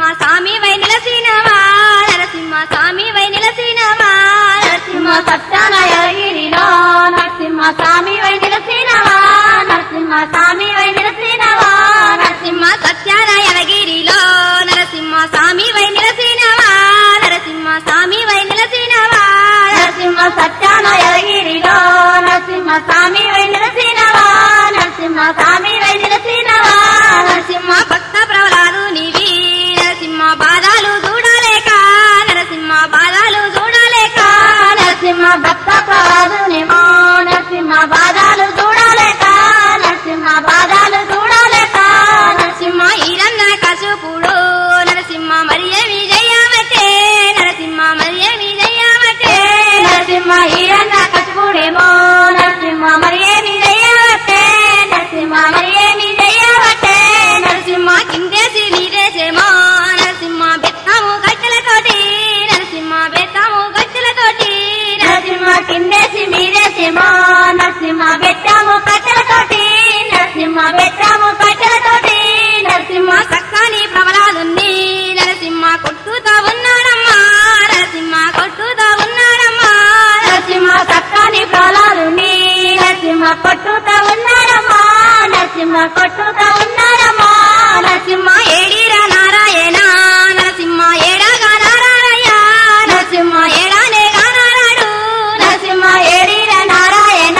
స్వామి వై నిలసినవా నరసింహ స్వామి వై నిలసినవా నరసింహ సత్యనయగిరిలో నరసింహ స్వామి వై నిలసినవా నరసింహ స్వామి వై నిలసినవా నరసింహ సత్యనారాయణగిరిలో నరసింహ స్వామి వై నిలసినవా నరసింహ స్వామి వై నిలసినవా నరసింహ సత్యనయగిరిలో నరసింహ స్వామి వై నిలసినవా నరసింహ స్వామి వై నిలసినవా నరసింహ భక్త ప్రవరాలు నివి నరసింహ బాధాలు చూడలేక నరసింహ బాధాలు చూడలేక నరసింహ భక్త ప్రవాదునేమో నరసింహ బాధాలు చూడలేక నరసింహ బాధాలు చూడలేక నరసింహ ఈరన్న కసుపుడు నరసింహ మరియ విజయమతే నరసింహ మరియ విజయమతే నరసింహ ఈరన్న కచుడేమో నరసింహ మరి ఏమి జయవతే నరసింహ మరి ఏమి జయవతే నరసింహ కిందేసి నీరేసేమో నరసింహ బెత్తము గట్టెలతోటి నరసింహ బెత్తము గట్టెలతోటి నరసింహ కిందేసి మీరేసేమో నరసింహ బెట్టము కట్టెలతోటి నరసింహ బెట్టము కట్టెలతోటి నరసింహ సక్కని ప్రబలాదుంది నరసింహ కొట్టుతా ఉన్నాడమ్మా నరసింహ కొట్టుతా ఉన్నాడమ్మా నరసింహ చక్కని ప్రాణాలుండి నరసింహ కొట్టుతా ఉన్నారమ్మా నరసింహ కొట్టుతా ఉన్నారమ్మా నరసింహ ఏడిరా నారాయణ నరసింహ ఏడాగా నారాయణ నరసింహ ఏడానే గానారాడు నరసింహ ఏడిర నారాయణ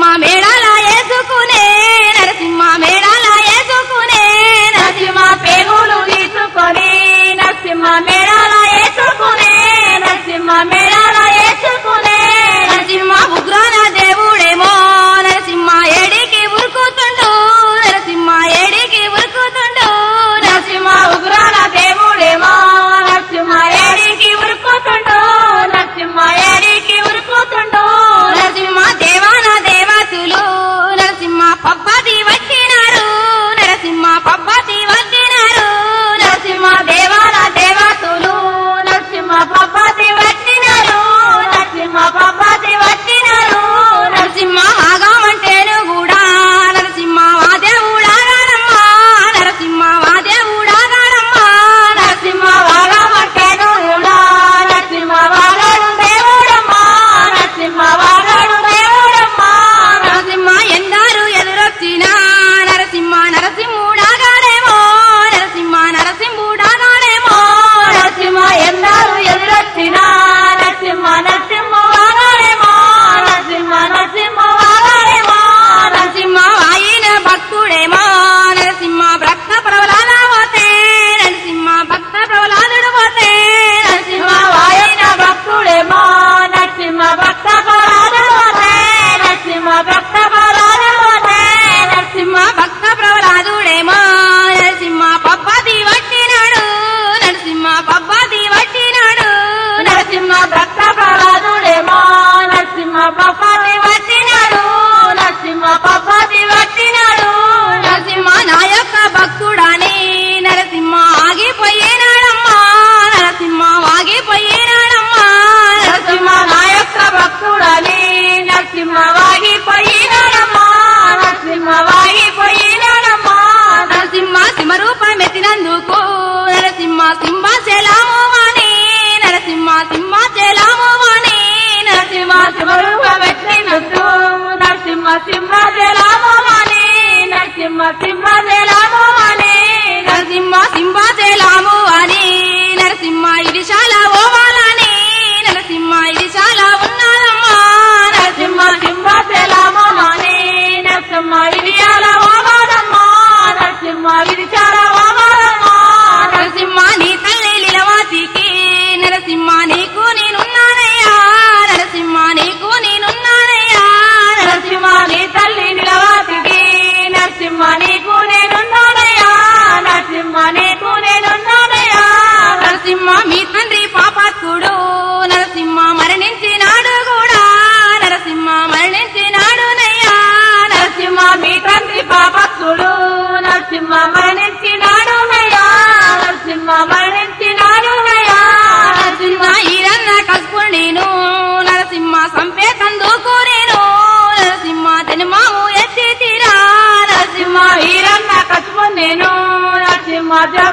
మేడాల వేసుకునే నరసింహ మేడాల వేసుకునే నరసింహ పేగులు తీసుకొని నరసింహ మేడాల వేసుకునే నరసింహ మేడాల వేసుకునే నరసింహ ఉగ్రాన దేవుడేమో నరసింహ ఏడికి ఉరుకుతుండు నరసింహ ఏడికి ఉరుకుతుండు నరసింహ ఉగ్రాల దేవుడేమో నరసింహ ఏడికి ఉరుకుతుండు నరసింహ ఏడికి ఉరుకుతుండు నరసింహ దేవాన దేవతులు నరసింహ పబ్బతి వచ్చినారు నరసింహ పబ్బతి వచ్చినారు నరసింహ దేవాల దేవతులు నరసింహ పబ్బతి వచ్చినారు నరసింహ పబ్బతి వచ్చినారు నరసింహ ఆగామంటేను కూడా నరసింహ మా దేవుడాగానమ్మా నరసింహ మా దేవుడాగానమ్మా నరసింహ వాగమట్టెను కూడా నరసింహ వాగడు దేవుడమ్మా నరసింహ వాగడు దేవుడమ్మా నరసింహ ఎందారు ఎదురొచ్చినా నరసింహ నరసింహుడాగానేమో నరసింహ నరసింహుడాగానేమో నరసింహ ఎందరు ఎదురొచ్చినా నరసింహ నరసింహ వాగడేమో నరసింహ నరసింహ వాగడేమో నరసింహ ఆయన భక్తుడేమో నరసింహ భక్త ప్రవలాల పోతే నరసింహ భక్త ప్రవలాదుడు పోతే నరసింహ వాయన భక్తుడేమో నరసింహ భక్త పరాధమోతే నరసింహ భక్త పరాధమోతే నరసింహ భక్త ప్రవలాదుడేమో నరసింహ పబ్బది వట్టినాడు నరసింహ పబ్బది వట్టినాడు నరసింహ భక్త ప్రహ్లాదుడేమో నరసింహ పప్పతి వట్టినాడు నరసింహ పప్పతి వట్టినాడు నరసింహ నా యొక్క భక్తుడాని నరసింహ ఆగిపోయినాడమ్మా నరసింహ ఆగిపోయినాడమ్మా నరసింహ నా యొక్క భక్తుడని నరసింహ వాగిపోయినాడమ్మా నరసింహ వాగిపోయినాడమ్మా నరసింహ సింహరూపం ఎత్తినందుకు నరసింహ సింహాచలాము వాణి నరసింహ సింహాచలాము వాణి నరసింహ శివరూపం ఎత్తినట్టు నరసింహ సింహ జలామోమని నరసింహ సింహ జలామోమని నరసింహ సింహాచలాము అని నరసింహ ఇది చాలా ఓవాలని నరసింహ ఇది చాలా ఉన్నదమ్మా నరసింహ సింహ జలామోమని నరసింహ ఇడియాల ఓమాదమ్మా నరసింహ విరిచాల ఓమాదమ్మా నరసింహ నీ తల్లి లీలవాతికి నరసింహ నీకు నేనున్నానయ్యా నరసింహ నీకు నేనున్నానయ్యా నరసింహ నీ తల్లి నిలవాతికి నరసింహ నీకు నేనున్నానయ్యా నరసింహ నీకు నేనున్నానయ్యా నరసింహ మీ తండ్రి పాపాత్ముడు నరసింహ మరణించినాడు కూడా నరసింహ మరణించినాడు నయ్యా నరసింహ మీ తండ్రి పాపత్తుడు నరసింహ మరణించినాడు నయ్యా నరసింహ మరణించినాడు నయ్యా నరసింహ ఈరన్న కసుపు నేను నరసింహ సంపేతందుకు నేను నరసింహ జన్మాము ఎత్తి తీరా నరసింహ ఈరన్న కసుపు నేను నరసింహ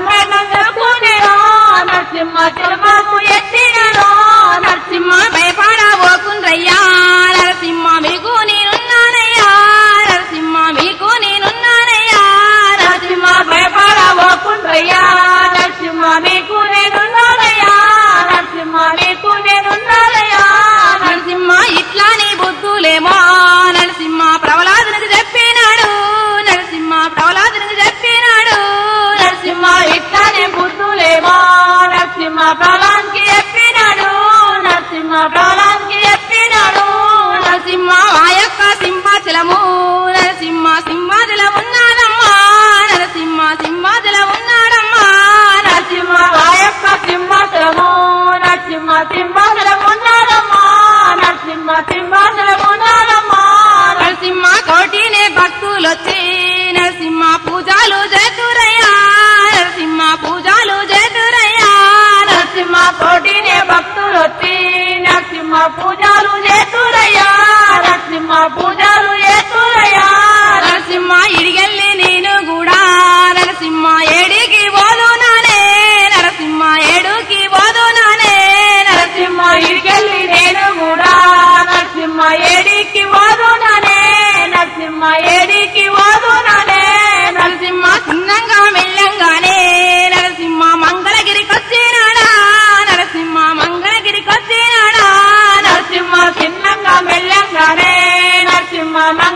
జన్మకు నేను నరసింహ జన్మకు ఎత్తినను నరసింహ భయపడబోకుండ్రయ్యా నరసింహ మీకు నేనున్నానయ్యా నరసింహ మీకు నేనున్నానయ్యా నరసింహ భయపడబోకుండ్రయ్యా నరసింహ మీకు నేనున్నానయ్యా నరసింహ మీకు నేనున్నానయ్యా నరసింహ ఇట్లా నీ బుద్ధులేమో నరసింహ ప్రవలాదునికి చెప్పినాడు నరసింహ ప్రవలాదునికి చెప్పినాడు నరసింహ ఇట్లానే బుద్ధులేమో నరసింహ ప్రళానికి చెప్పినాడు నరసింహ ప్రళానికి చెప్పినాడు నరసింహ ఆ యొక్క సింహాచలము నరసింహ సింహాచలం ఉన్నాడమ్మా నరసింహ సింహాచలం ఉన్నాడమ్మా నరసింహ ఆ యొక్క సింహాసనము నరసింహ సింహాసనం ఉన్నాడమ్మా నరసింహ సింహాసనం ఉన్నాడమ్మా నరసింహ కోటినే భక్తులొచ్చి నరసింహ పూజలు చేతురయ్యా నరసింహ పూజలు చేతురయ్యా నరసింహ కోటినే భక్తులు వచ్చి నరసింహ పూజలు చేతురయ్యా నరసింహ పూజలు చేతురయ్యా నరసింహ ఇడిగెళ్ళి నేను కూడా నరసింహ ఏడికి పోదునానే నరసింహ ఏడుకి పోదునానే నరసింహ ఇడికెళ్ళి నేను కూడా నరసింహ ఏడికి వాదుననే నరసింహ ఏడికి వాదుననే నరసింహ చిన్నంగా మెల్లంగానే నరసింహ మంగళగిరికి వచ్చినాడా నరసింహ మంగళగిరికి వచ్చినాడా నరసింహ చిన్నంగా మెల్లంగానే నరసింహ మంగ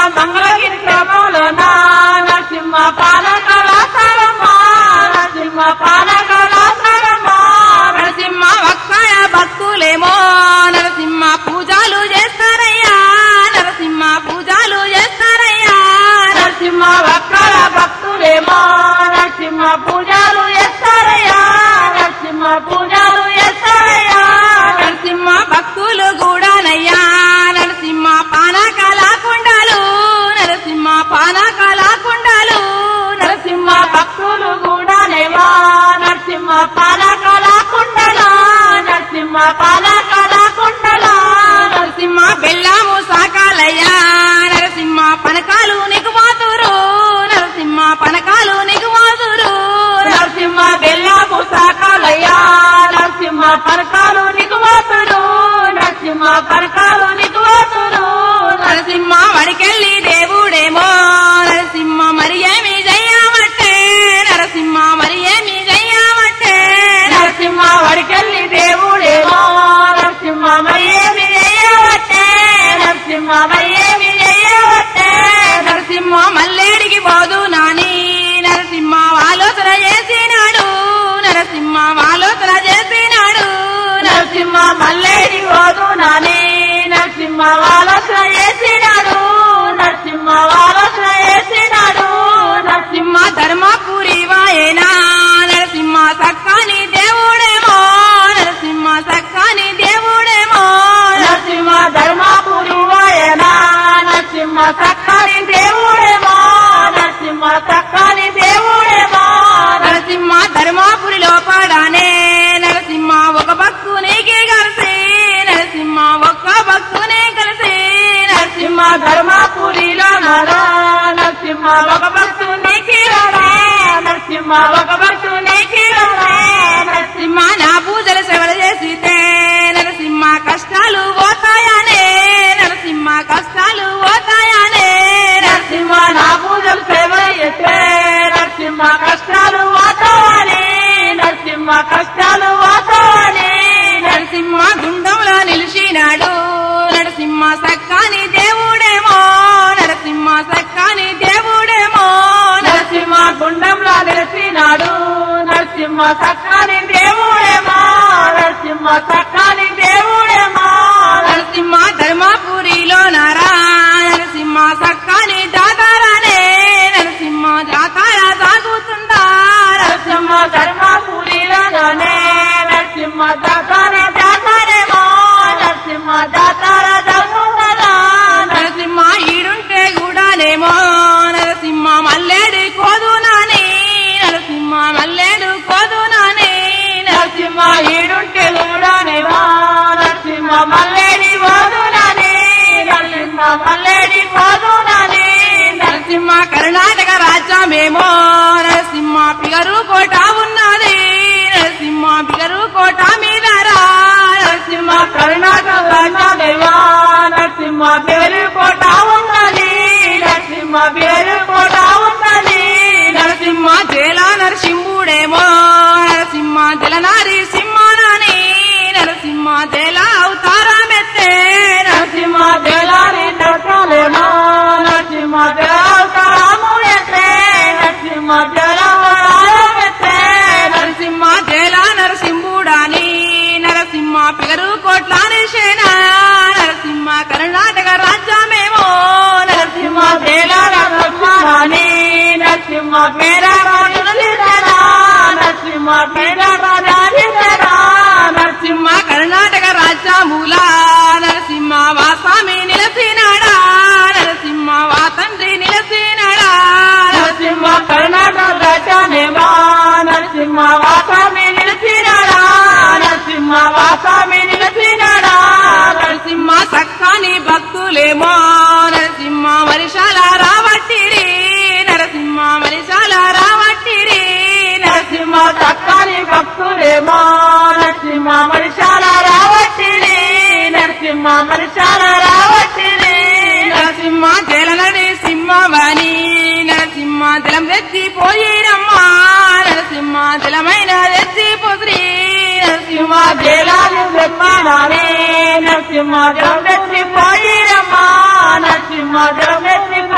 మంగళగిరి గ్రామంలోన నరసింహ పాలకళాశాలమ్మ నరసింహ పాలకళాశాలమ్మ నరసింహ భక్తాయ భక్తులేమో నరసింహ పూజలు చేస్తారయ్యా నరసింహ పూజలు చేస్తారయ్యా నరసింహ భక్తుల భక్తులేమో నరసింహ పూజలు చేస్తారయ్యా నరసింహ పూజలు చేస్తారయ్యా నరసింహ భక్తులు కూడానయ్యా నరసింహ పానకాల కుండాలు నరసింహ పానకాల కుండాలు నరసింహ భక్తులు కూడా లేవా నరసింహ పాలకల కుండల నరసింహ పాలకల కుండల నరసింహ బెల్లము సాకాలయ్యా నరసింహ పనకాలు నీకు మాతురు నరసింహ పనకాలు నీకు మాతురు నరసింహ బెల్లము సాకాలయ్యా నరసింహ పరకాలు నిగువాతుడు నరసింహ పరకాలు నిగువాతుడు నరసింహ వడికెళ్ళి దేవుడేమో నరసింహ మరి ఏమి చెయ్యమంటే నరసింహ మరి ఏమి చెయ్యమంటే నరసింహ వడికెళ్ళి దేవుడేమో నరసింహ మరి ఏమి చేయవట్టే నరసింహ మరి ఏమి చేయవట్టే నరసింహ మల్లేడికి పోదు నాని నరసింహ ఆలోచన చేసినాడు నరసింహ ఆలోచన చేసినాడు నరసింహ మల్లేడి పోదు నాని నరసింహ ఆలోచన చేసినాడు నరసింహ ఆలోచన చేసినాడు నరసింహ ధర్మపురి వాయేనా నరసింహ సక్కాని దేవుడేమో నరసింహ సక్కాని దేవుడేమో నరసింహ ధర్మాపురి వాయనా నరసింహ సక్కని దేవుడేమో నరసింహ సక్కని దేవుడేమో నరసింహ ధర్మాపురి లోపడానే నరసింహ ఒక భక్తునికి కలిసి నరసింహ ఒక్క భక్తుని కలిసి నరసింహ నరసింహ ధర్మాపురిలో నరా నరసింహ ఒక భక్తునికి రరా నరసింహ ఒక భక్తునికి రరా నరసింహ నా పూజలు సేవలు చేసితే నరసింహ కష్టాలు పోతాయనే నరసింహ కష్టాలు పోతాయనే నరసింహ నా పూజలు సేవ చేస్తే నరసింహ కష్టాలు వాతావని నరసింహ కష్టాలు వాతావని నరసింహ గుండంలో నిలిచినాడు నరసింహ సక్కాని దేవుడేమో నరసింహ సక్కాని దేవుడేమో నరసింహ గుండంలో నిలిచినాడు నరసింహ సక్కాని దేవుడేమో నరసింహ సక్కాని దేవుడేమో నరసింహ ధర్మపురిలో నారా నరసింహ సక్కాని జాతారానే నరసింహ జాతార సాగుతుందా నరసింహ ధర్మపురిలోనే నరసింహ దాతార దాతారేమో నరసింహ దాతార దమ్ముదలా నరసింహ ఈడుంటే కూడానేమో నరసింహ మల్లేడు కోదు నాని నరసింహ మల్లేడు కోదు నాని నరసింహ ఈడుంటే కూడానేవా నరసింహ మల్లేడి వాదునని నరసింహ మల్లేడి వాదునని నరసింహ కర్ణాటక రాజ్యమేమో నరసింహ పిగరు కోట ఉన్నది నరసింహ పిగరు కోట మీద రా నరసింహ కర్ణాటక రాజ్యమేవా నరసింహ పేరు కోట ఉన్నది నరసింహ పేరు కోట ఉన్నది నరసింహ జేల నరసింహుడేమో నరసింహ జలనారి సింహానని నరసింహ జేల అవతారమెత్తే నరసింహ జలాని దర్శలేమో నరసింహ జలాము ఎత్తే నరసింహ జలవరాలమెత్తే నరసింహ జేల నరసింహుడాని నరసింహ పిగరు కోట్ల నిషేన నరసింహ కర్ణాటక రాజ్యమేమో నరసింహ జలాల దర్శనాని నరసింహ పేర రాజులిదరా నరసింహ పేర రాజాలిదరా నరసింహ కర్ణాటక రాజ్యమూల నరసింహ వాసామి నిలసినాడా నరసింహ వా తండ్రి నిలసినాడా నరసింహ కర్ణాటక రాజానేవా నరసింహ వాసామి నిలిచినాడా నరసింహ వాసామి నిలిచినాడా నరసింహ సక్కాని భక్తులేమో నరసింహ మరిశాల రావట్టిరి నరసింహ మరిశాల రావట్టిరి నరసింహ చక్కని భక్తులేమో నరసింహ మనిషాల రావట్టిరి నరసింహ మనిషాల రావట్టిరి నరసింహ జలనడి సింహవాణి నరసింహ జలం ఎత్తిపోయిరమ్మా నరసింహ జలమైన ఎత్తిపోత్రి నరసింహ జలాలు బ్రహ్మాణాలే నరసింహ జగమెత్తి పోయిరమ్మా నరసింహ జగమెత్తి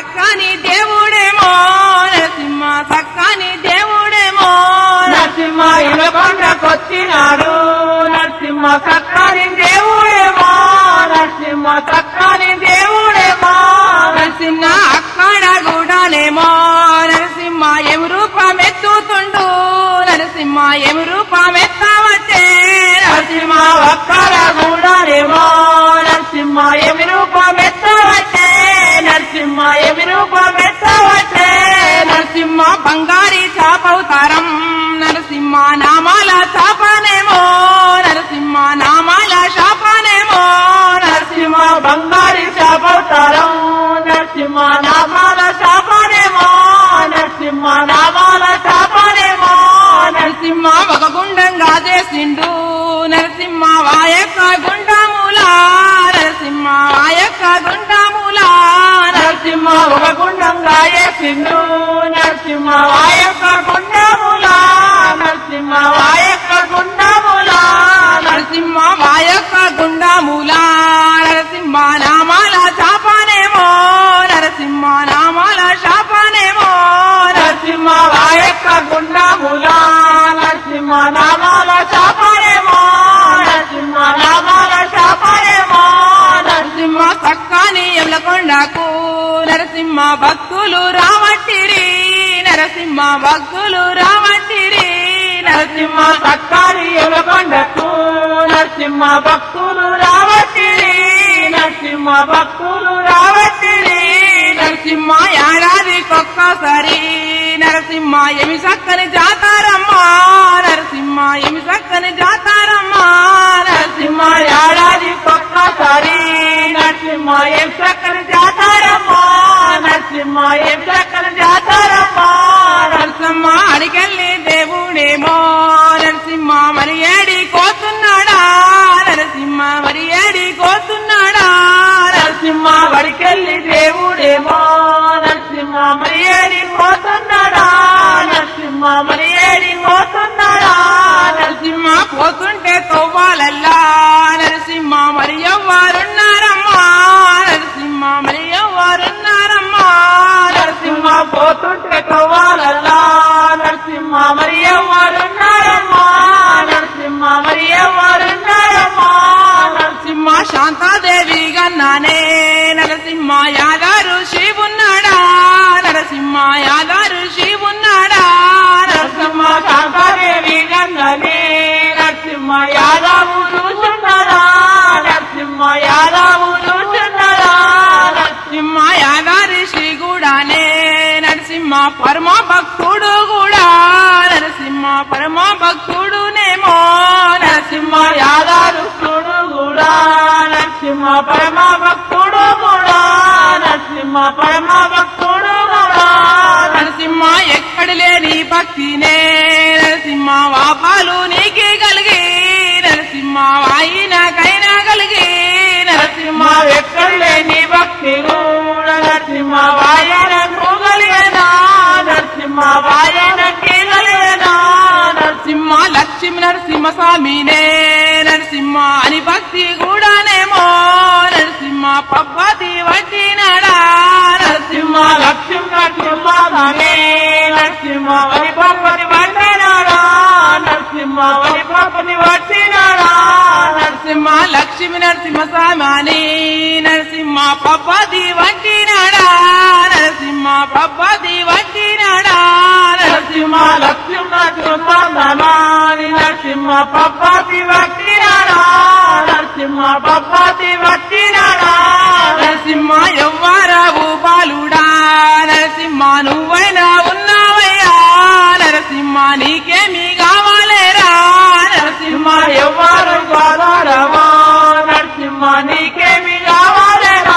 సక్కాని దేవుడేమో నరసింహ సక్కాని దేవుడేమో నరసింహ ఇలకొండకొచ్చినాడు నరసింహ సక్కని దేవుడేమో నరసింహ సక్కని దేవుడేమో నరసింహ అక్కడ కూడానేమో నరసింహ ఎం రూపమెత్తుతుండు నరసింహ ఎం రూపమెత్తవచ్చే నరసింహ ఒక్కర కూడానేమో నరసింహ ఎమి రూపమెత్తవచ్చే నరసింహ ఎమి రూపమెత్తవచ్చే నరసింహ బంగారి చాపవుతారం నరసింహ నామాల చాపనేమో నరసింహ నామాల శాపనేమో నరసింహ బంగారి శాపవతారం నరసింహ నామాల శాపనేమో నరసింహ నామాల శాపనేమో నరసింహ ఒక గుండంగా చేసిండు నరసింహ వాయక్క గుండములా నరసింహ వాయక్క గుండములా నరసింహ ఒక గుండంగా వేసిండు నరసింహ వాయక్క గుండములా నరసింహ వాయక్క గుండములా నరసింహ వాయక్క గుండములా నరసింహ నామాల చాపనేమో నరసింహ నామాల శాపనేమో నరసింహ వాయక్క గుండములా నరసింహ నామాల శాపనేమో నరసింహ నామాల శాపనేమో నరసింహ సక్కాని ఎల్లకొండకు నరసింహ భక్తులు రావట్టిరి నరసింహ భక్తులు రావట్టిరి నరసింహ సక్కారి ఎలకొండకు నరసింహ భక్తులు రావట్టిరి నరసింహ భక్తులు రావట్టిరి నరసింహ ఏడాదికొక్కసారి నరసింహ ఎమి సక్కని జాతారమ్మా నరసింహ ఎమి సక్కని జాతారమ్మా నరసింహ ఏడాది ఒక్కసారి నరసింహ ఏం చక్కని జాతారమ్మా నరసింహ ఏం చక్కని జాతారమ్మా నరసింహ అడికెళ్ళి దేవుడేమో నరసింహ మరి ఏడి కోతున్నాడా నరసింహ మరి ఏడి కోతున్నాడా నరసింహ వడికెళ్ళి దేవుడేమో నరసింహ మరి ఏడి పోతున్నాడా నరసింహ మరి ఏడి పోతున్నాడా నరసింహ పోతుంటే తవ్వాలల్లా నరసింహ మరి ఎవ్వరున్నారమ్మా నరసింహ మరి ఎవ్వరున్నారమ్మా నరసింహ పోతుంటే కవ్వాలల్లా నరసింహ మరి ఎవరున్నారమ్మా నరసింహ మరి ఎవరున్నారమ్మా నరసింహ శాంతాదేవి గన్నానే నరసింహ యాదారు శివున్నాడా నరసింహ యాదారు శివున్నాడా నరసింహ కాంతాదేవి గంగనే నరసింహ యాదవు చూచున్నారా నరసింహ యాదవు చూచున్నారా నరసింహ యాదారి శ్రీ కూడానే నరసింహ పరమ భక్తుడు కూడా నరసింహ పరమ భక్తుడునేమో నరసింహ యాదారు చూడు కూడా నరసింహ పరమ భక్తుడు కూడా నరసింహ పరమ భక్తుడు కూడా నరసింహ ఎక్కడ లేని భక్తినే నరసింహ వాపాలు నీకే కలిగి నరసింహ వాయినకైనా కలిగి నరసింహ ఎక్కడ లేని భక్తి కూడా నరసింహ వాయన కలిగనా నరసింహ వాయన కలిగనా నరసింహ లక్ష్మీ నరసింహ స్వామినే నరసింహ అని భక్తి కూడానేమో నరసింహ పబ్బతి వడ్డినాడా నరసింహ లక్ష్మి నరసింహ స్వామి నరసింహ వరి పప్పని వండినాడా నరసింహ వరి పప్పని వట్టినాడా నరసింహ లక్ష్మీ నరసింహ స్వామి నరసింహ పబ్బతి వడ్డినాడా నరసింహ పబ్బతి వడ్డినాడా నరసింహ లక్ష్మి నరసింహ స్వామి నరసింహ పప్పతి వట్టినాడా నరసింహ పప్పతి వట్టినాడా నరసింహ ఎవ్వరవు బాలుడా నరసింహ నువ్వైనా ఉన్నావయ్యా నరసింహ నీకేమి కావాలేరా నరసింహ ఎవరు గోదారమా నరసింహ నీకేమి కావాలేనా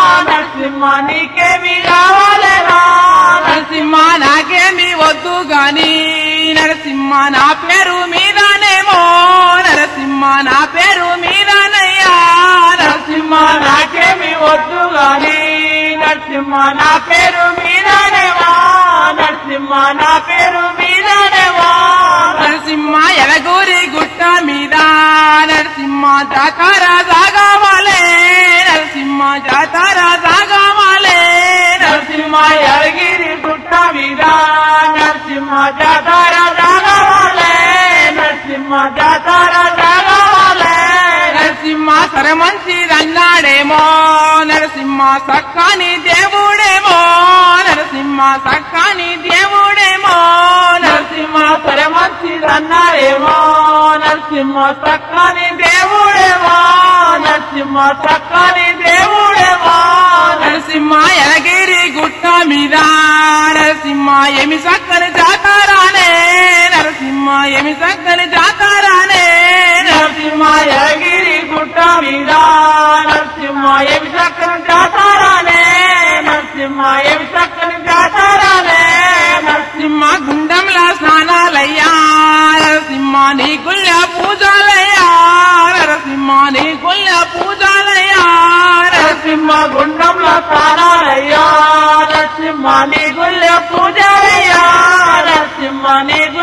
నరసింహ నీకేమి కావాలేనా నరసింహ నాకేమి వద్దు గాని నరసింహ నా పేరు మీదనేమో నరసింహ నా పేరు మీదనయ్యా నరసింహ నాకేమి వద్దు గాని నరసింహ నా పేరు మీదనేవా నరసింహ నా పేరు మీదనేవా నరసింహ ఎలగూరి గుట్ట మీద నరసింహ జాతర సాగవాలే నరసింహ జాతర సాగవాలే నరసింహ నరసింహ ఎరగిరి గుట్ట మీద నరసింహ జాతర జగవాలే నరసింహ జాతర జగవాలే నరసింహ సరమంచిదన్నాడేమో నరసింహ సక్కాని దేవుడేమో నరసింహ సక్కాని దేవుడేమో నరసింహ పరమంచిదన్నారేమో నరసింహ చక్కని దేవుడేమో నరసింహ చక్కని దేవుడేమో నరసింహ ఎలగిరి గుట్ట మీద నరసింహ ఏమి సక్కని జాతారానే నరసింహ ఏమి సక్కని జాతారానే నరసింహ ఎగిరి గుట్ట మీద నరసింహ ఏమి చక్కని జాతారానే నరసింహ ఏమి చక్కని జాతారానే నరసింహ గుండంలా స్నానాలయ్యా నరసింహ నీ గుళ్ళ పూజాలయ్యా నరసింహ నీ గుళ్ళ పూజాలయ్యా నరసింహ గుండంలో స్థానాలయ్యా నరసింహ నీ గుళ్ళ పూజారయ్యా నరసింహ నీ గుళ్ళ